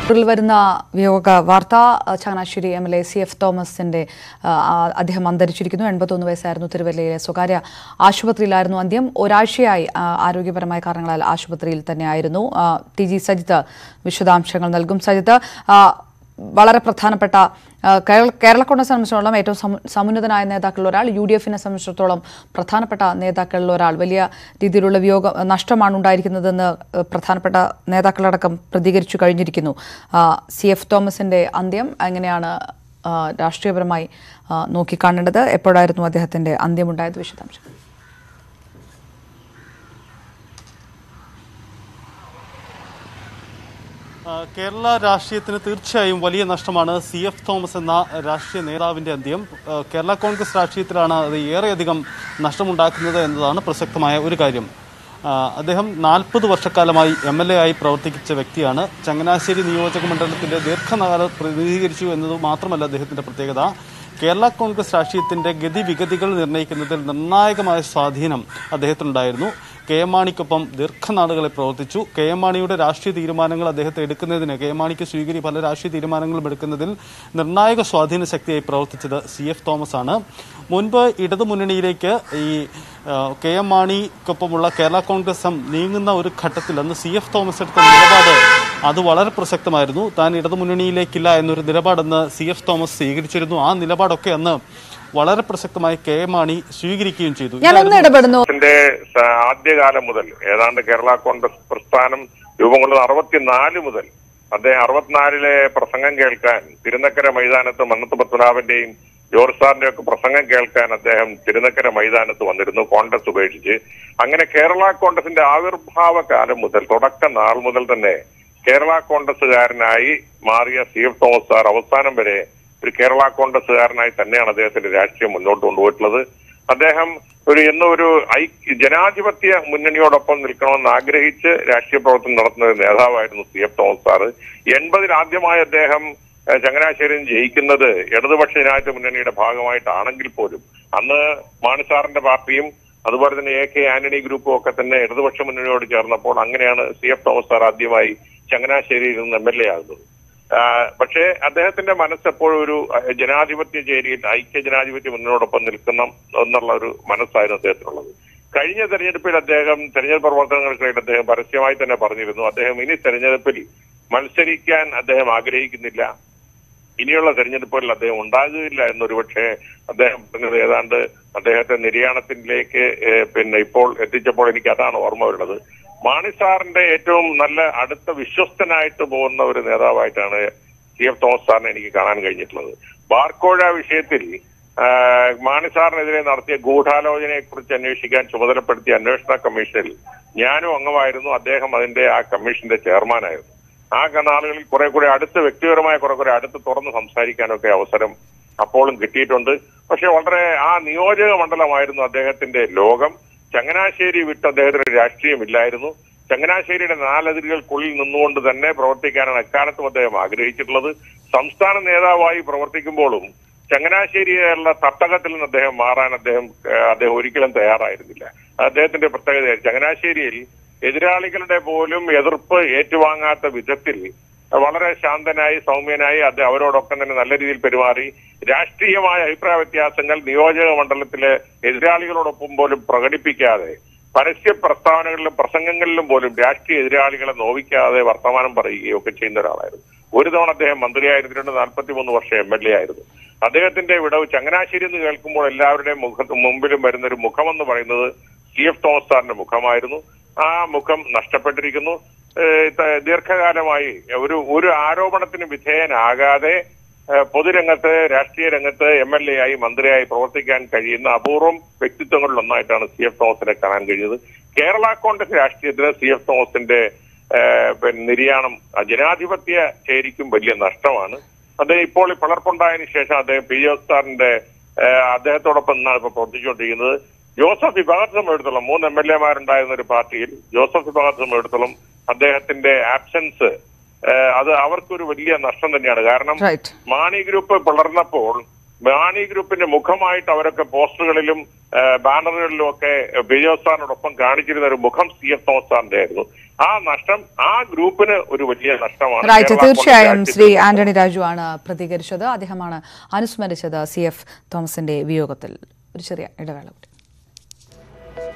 ിൽ വരുന്ന വിയോഗ വാർത്ത Changanassery M L A C F തോമസിന്റെ ആ, അദ്ദേഹം അന്തരിച്ചിരിക്കുന്നു എൺപത്തൊന്ന് വയസ്സായിരുന്നു തിരുവല്ലയിലെ സ്വകാര്യ ആശുപത്രിയിലായിരുന്നു അന്ത്യം ഒരാഴ്ചയായി ആ, ആരോഗ്യപരമായ കാരണങ്ങളാൽ ആശുപത്രിയിൽ തന്നെയായിരുന്നു ആ, ടി ജി സജിത്ത് വിശദാംശങ്ങൾ നൽകും സജിത്ത് ആ, വളരെ പ്രധാനപ്പെട്ട ആ, കേരള കേരള കോൺഗ്രസ് സംബന്ധിച്ചിടത്തോളം ഏറ്റവും സമു- സമുന്നതനായ നേതാക്കളിൽ ഒരാൾ യു ഡി എഫിനെ സംബന്ധിച്ചിടത്തോളം പ്രധാനപ്പെട്ട നേതാക്കളിൽ ഒരാൾ വലിയ രീതിയിലുള്ള വിയോഗ നഷ്ടമാണ് ഉണ്ടായിരിക്കുന്നതെന്ന് ആ, പ്രധാനപ്പെട്ട നേതാക്കളടക്കം പ്രതികരിച്ചു കഴിഞ്ഞിരിക്കുന്നു ആ, സി എഫ് തോമസിന്റെ അന്ത്യം എങ്ങനെയാണ് ആ, രാഷ്ട്രീയപരമായി ആ, നോക്കിക്കാണേണ്ടത് എപ്പോഴായിരുന്നു അദ്ദേഹത്തിന്റെ അന്ത്യമുണ്ടായത് വിശദാംശം ആ, കേരള രാഷ്ട്രീയത്തിന് തീർച്ചയായും വലിയ നഷ്ടമാണ് സി എഫ് തോമസ് എന്ന രാഷ്ട്രീയ നേതാവിന്റെ അന്ത്യം ആ, കേരള കോൺഗ്രസ് രാഷ്ട്രീയത്തിലാണ് അത് ഏറെയധികം നഷ്ടമുണ്ടാക്കുന്നത് എന്നതാണ് പ്രസക്തമായ ഒരു കാര്യം ആ, അദ്ദേഹം നാൽപ്പത് വർഷക്കാലമായി എം എൽ എ ആയി പ്രവർത്തിച്ച വ്യക്തിയാണ് ചങ്ങനാശ്ശേരി നിയോജക മണ്ഡലത്തിന്റെ ദീർഘകാലം പ്രതിനിധീകരിച്ചു എന്നത് മാത്രമല്ല അദ്ദേഹത്തിന്റെ പ്രത്യേകത കേരള കോൺഗ്രസ് രാഷ്ട്രീയത്തിന്റെ ഗതിവിഗതികൾ നിർണ്ണയിക്കുന്നതിൽ നിർണായകമായ സ്വാധീനം അദ്ദേഹത്തിനുണ്ടായിരുന്നു കെ എം മാണിക്കൊപ്പം ദീർഘനാളുകളെ പ്രവർത്തിച്ചു കെ എം മാണിയുടെ രാഷ്ട്രീയ തീരുമാനങ്ങൾ അദ്ദേഹത്തെ എടുക്കുന്നതിന് കെ എം മാണിക്ക് സ്വീകരി പല രാഷ്ട്രീയ തീരുമാനങ്ങളും എടുക്കുന്നതിൽ നിർണായക സ്വാധീന ശക്തിയായി പ്രവർത്തിച്ചത് സി എഫ് തോമസ് ആണ് മുൻപ് ഇടതുമുന്നണിയിലേക്ക് ഈ ആ, കെ എം മാണിക്കൊപ്പമുള്ള കേരള കോൺഗ്രസ് എം നീങ്ങുന്ന ഒരു ഘട്ടത്തിൽ അന്ന് സി എഫ് തോമസ് എടുത്ത നിലപാട് അത് വളരെ പ്രസക്തമായിരുന്നു താൻ ഇടതുമുന്നണിയിലേക്കില്ല എന്നൊരു നിലപാടെന്ന് സി എഫ് തോമസ് സ്വീകരിച്ചിരുന്നു ആ നിലപാടൊക്കെ അന്ന് വളരെ പ്രസക്തമായി കെ എം മാണി സ്വീകരിക്കുകയും ചെയ്തു ഞാൻ ഒന്ന് ഇടപെടുന്നു ത്തിന്റെ സ- ആദ്യകാലം മുതൽ ഏതാണ്ട് കേരള കോൺഗ്രസ് പ്രസ്ഥാനം രൂപം കൊണ്ടത് അറുപത്തിനാല് മുതൽ അദ്ദേഹം അറുപത്തിനാലിലെ പ്രസംഗം കേൾക്കാൻ തിരുനക്കര മൈതാനത്ത് മന്നത്ത് പത്മനാഭന്റെയും ജോർജ് സാറിന്റെ ഒക്കെ പ്രസംഗം കേൾക്കാൻ അദ്ദേഹം തിരുനക്കര മൈതാനത്ത് വന്നിരുന്നു കോൺഗ്രസ് ഉപേക്ഷിച്ച് അങ്ങനെ കേരള കോൺഗ്രസിന്റെ ആവിർഭാവ കാലം മുതൽ തുടക്ക നാൾ മുതൽ തന്നെ കേരള കോൺഗ്രസുകാരനായി മാറിയ സി എഫ് തോമസ് സാർ അവസാനം വരെ ഒരു കേരള കോൺഗ്രസുകാരനായി തന്നെയാണ് അദ്ദേഹത്തിന്റെ രാഷ്ട്രീയം മുന്നോട്ട് കൊണ്ടുപോയിട്ടുള്ളത് അദ്ദേഹം ഒരു എന്നും ഒരു ഐക്യ ജനാധിപത്യ മുന്നണിയോടൊപ്പം നിൽക്കണമെന്ന് ആഗ്രഹിച്ച് രാഷ്ട്രീയ പ്രവർത്തനം നടത്തുന്ന ഒരു നേതാവായിരുന്നു സി എഫ് തോമസ് സാറ് എൺപതിൽ ആദ്യമായി അദ്ദേഹം ഏഹ്, ചങ്ങനാശ്ശേരിയിൽ ജയിക്കുന്നത് ഇടതുപക്ഷ ജനാധിപത്യ മുന്നണിയുടെ ഭാഗമായിട്ടാണെങ്കിൽ പോലും അന്ന് മാണിസാറിന്റെ പാർട്ടിയും അതുപോലെ തന്നെ എ കെ ആന്റണി ഗ്രൂപ്പും ഒക്കെ തന്നെ ഇടതുപക്ഷ മുന്നണിയോട് ചേർന്നപ്പോൾ അങ്ങനെയാണ് സി എഫ് തോമസ് സാർ ആദ്യമായി ചങ്ങനാശ്ശേരിയിൽ നിന്ന് എം എൽ എ ആകുന്നത് ആ, പക്ഷേ അദ്ദേഹത്തിന്റെ മനസ്സ് എപ്പോഴും ഒരു അഹ്, ജനാധിപത്യ ചേരിയിൽ ഐക്യ ജനാധിപത്യ മുന്നോടൊപ്പം നിൽക്കുന്ന എന്നുള്ള ഒരു മനസ്സായിരുന്നു അദ്ദേഹത്തിനുള്ളത് കഴിഞ്ഞ തെരഞ്ഞെടുപ്പിൽ അദ്ദേഹം തെരഞ്ഞെടുപ്പ് പ്രവർത്തനങ്ങൾക്കിടയിൽ അദ്ദേഹം പരസ്യമായി തന്നെ പറഞ്ഞിരുന്നു അദ്ദേഹം ഇനി തെരഞ്ഞെടുപ്പിൽ മത്സരിക്കാൻ അദ്ദേഹം ആഗ്രഹിക്കുന്നില്ല ഇനിയുള്ള തെരഞ്ഞെടുപ്പുകളിൽ അദ്ദേഹം ഉണ്ടാകുകയില്ല എന്നൊരു പക്ഷേ അദ്ദേഹം പറഞ്ഞത് ഏതാണ്ട് അദ്ദേഹത്തെ നിര്യാണത്തിലേക്ക് ഏഹ്, പിന്നെ ഇപ്പോൾ എത്തിച്ചപ്പോൾ എനിക്ക് അതാണ് ഓർമ്മ വരുന്നത് മാണി സാറിന്റെ ഏറ്റവും നല്ല അടുത്ത വിശ്വസ്തനായിട്ട് പോകുന്ന ഒരു നേതാവായിട്ടാണ് സി എഫ് തോമസ് സാറിനെ എനിക്ക് കാണാൻ കഴിഞ്ഞിട്ടുള്ളത് ബാർക്കോഴ വിഷയത്തിൽ ആ, മാണി സാറിനെതിരെ നടത്തിയ ഗൂഢാലോചനയെ കുറിച്ച് അന്വേഷിക്കാൻ ചുമതലപ്പെടുത്തിയ അന്വേഷണ കമ്മീഷനിൽ ഞാനും അംഗമായിരുന്നു അദ്ദേഹം അതിന്റെ ആ കമ്മീഷന്റെ ചെയർമാനായിരുന്നു ആ നാളുകളിൽ കുറെ കൂടെ അടുത്ത് വ്യക്തിപരമായ കുറെ കൂടെ അടുത്ത് തുറന്ന് സംസാരിക്കാനൊക്കെ അവസരം അപ്പോഴും കിട്ടിയിട്ടുണ്ട് പക്ഷെ വളരെ ആ നിയോജക മണ്ഡലമായിരുന്നു അദ്ദേഹത്തിന്റെ ലോകം ചങ്ങനാശ്ശേരി വിട്ട് അദ്ദേഹത്തിന് രാഷ്ട്രീയമില്ലായിരുന്നു ചങ്ങനാശ്ശേരിയുടെ നാലതിരുകൾക്കുള്ളിൽ നിന്നുകൊണ്ട് തന്നെ പ്രവർത്തിക്കാനാണ് എക്കാലത്തും അദ്ദേഹം ആഗ്രഹിച്ചിട്ടുള്ളത് സംസ്ഥാന നേതാവായി പ്രവർത്തിക്കുമ്പോഴും ചങ്ങനാശ്ശേരിയുള്ള തട്ടകത്തിൽ നിന്ന് അദ്ദേഹം മാറാൻ അദ്ദേഹം ഏഹ്, അദ്ദേഹം ഒരിക്കലും തയ്യാറായിരുന്നില്ല അദ്ദേഹത്തിന്റെ പ്രത്യേകത ചങ്ങനാശ്ശേരിയിൽ എതിരാളികളുടെ പോലും എതിർപ്പ് ഏറ്റുവാങ്ങാത്ത വിധത്തിൽ വളരെ ശാന്തനായി സൗമ്യനായി അത് അവരോടൊപ്പം തന്നെ നല്ല രീതിയിൽ പെരുമാറി രാഷ്ട്രീയമായ അഭിപ്രായ വ്യത്യാസങ്ങൾ നിയോജക മണ്ഡലത്തിലെ എതിരാളികളോടൊപ്പം പോലും പ്രകടിപ്പിക്കാതെ പരസ്യ പ്രസ്താവനകളിലും പ്രസംഗങ്ങളിലും പോലും രാഷ്ട്രീയ എതിരാളികളെ നോവിക്കാതെ വർത്തമാനം പറയുകയും ഒക്കെ ചെയ്യുന്ന ഒരാളായിരുന്നു ഒരു തവണ അദ്ദേഹം മന്ത്രിയായിരുന്നിട്ടുണ്ട് നാൽപ്പത്തിമൂന്ന് വർഷം എം എൽ എ ആയിരുന്നു അദ്ദേഹത്തിന്റെ വിടവ് ചങ്ങനാശ്ശേരി എന്ന് കേൾക്കുമ്പോൾ എല്ലാവരുടെയും മുഖത്ത് മുമ്പിലും വരുന്ന ഒരു മുഖമെന്ന് പറയുന്നത് സി എഫ് തോമസ് സാറിന്റെ മുഖമായിരുന്നു ആ മുഖം നഷ്ടപ്പെട്ടിരിക്കുന്നു ഏഹ് ത- ദീർഘകാലമായി ഒരു ഒരു ആരോപണത്തിന് വിധേയനാകാതെ ഏഹ് പൊതുരംഗത്ത് രാഷ്ട്രീയ രംഗത്ത് എം എൽ എ ആയി മന്ത്രിയായി പ്രവർത്തിക്കാൻ കഴിയുന്ന അപൂർവം വ്യക്തിത്വങ്ങളിൽ ഒന്നായിട്ടാണ് സി എഫ് തോമസിനെ കാണാൻ കഴിഞ്ഞത് കേരള കോൺഗ്രസ് രാഷ്ട്രീയത്തിന് സി എഫ് തോമസിന്റെ ഏഹ് പിന്നെ നിര്യാണം ആ ജനാധിപത്യ ചേരിക്കും വലിയ നഷ്ടമാണ് അദ്ദേഹം ഇപ്പോൾ ഈ പിളർപ്പുണ്ടായതിനു ശേഷം അദ്ദേഹം പി ജെ സാറിന്റെ ഏഹ് അദ്ദേഹത്തോടൊപ്പം നിന്നാണ് ഇപ്പൊ പ്രവർത്തിച്ചുകൊണ്ടിരിക്കുന്നത് ജോസഫ് വിഭാഗത്തെ സംബന്ധിച്ചിടത്തോളം മൂന്ന് എം എൽ എമാരുണ്ടായിരുന്ന ഒരു പാർട്ടിയിൽ ജോസഫ് വിഭാഗത്തെ സംബന്ധിച്ചിടത്തോളം അദ്ദേഹത്തിന്റെ ആബ്സെൻസ് ഏഹ് അത് അവർക്കൊരു വലിയ നഷ്ടം തന്നെയാണ് കാരണം റൈറ്റ് മാണി ഗ്രൂപ്പ് പിളർന്നപ്പോൾ മാണി ഗ്രൂപ്പിന്റെ മുഖമായിട്ട് അവരൊക്കെ പോസ്റ്ററുകളിലും ഏഹ് ബാനറുകളിലും ഒക്കെ ബിജോ സാറിനോടൊപ്പം കാണിച്ചിരുന്ന ഒരു മുഖം സി എഫ് തോമസ് സാറിന്റെ ആയിരുന്നു ആ നഷ്ടം ആ ഗ്രൂപ്പിന് ഒരു വലിയ നഷ്ടമാണ് റൈറ്റ് കേരള തീർച്ചയായും കോൺഗ്രസ് ശ്രീ രാഷ്ട്രീയത്തിൽ ആന്റണി രാജു ആണ് പ്രതികരിച്ചത് അദ്ദേഹമാണ് അനുസ്മരിച്ചത് സി എഫ് തോമസിന്റെ വിയോഗത്തിൽ ഒരു ചെറിയ ഇടവേള കൂടി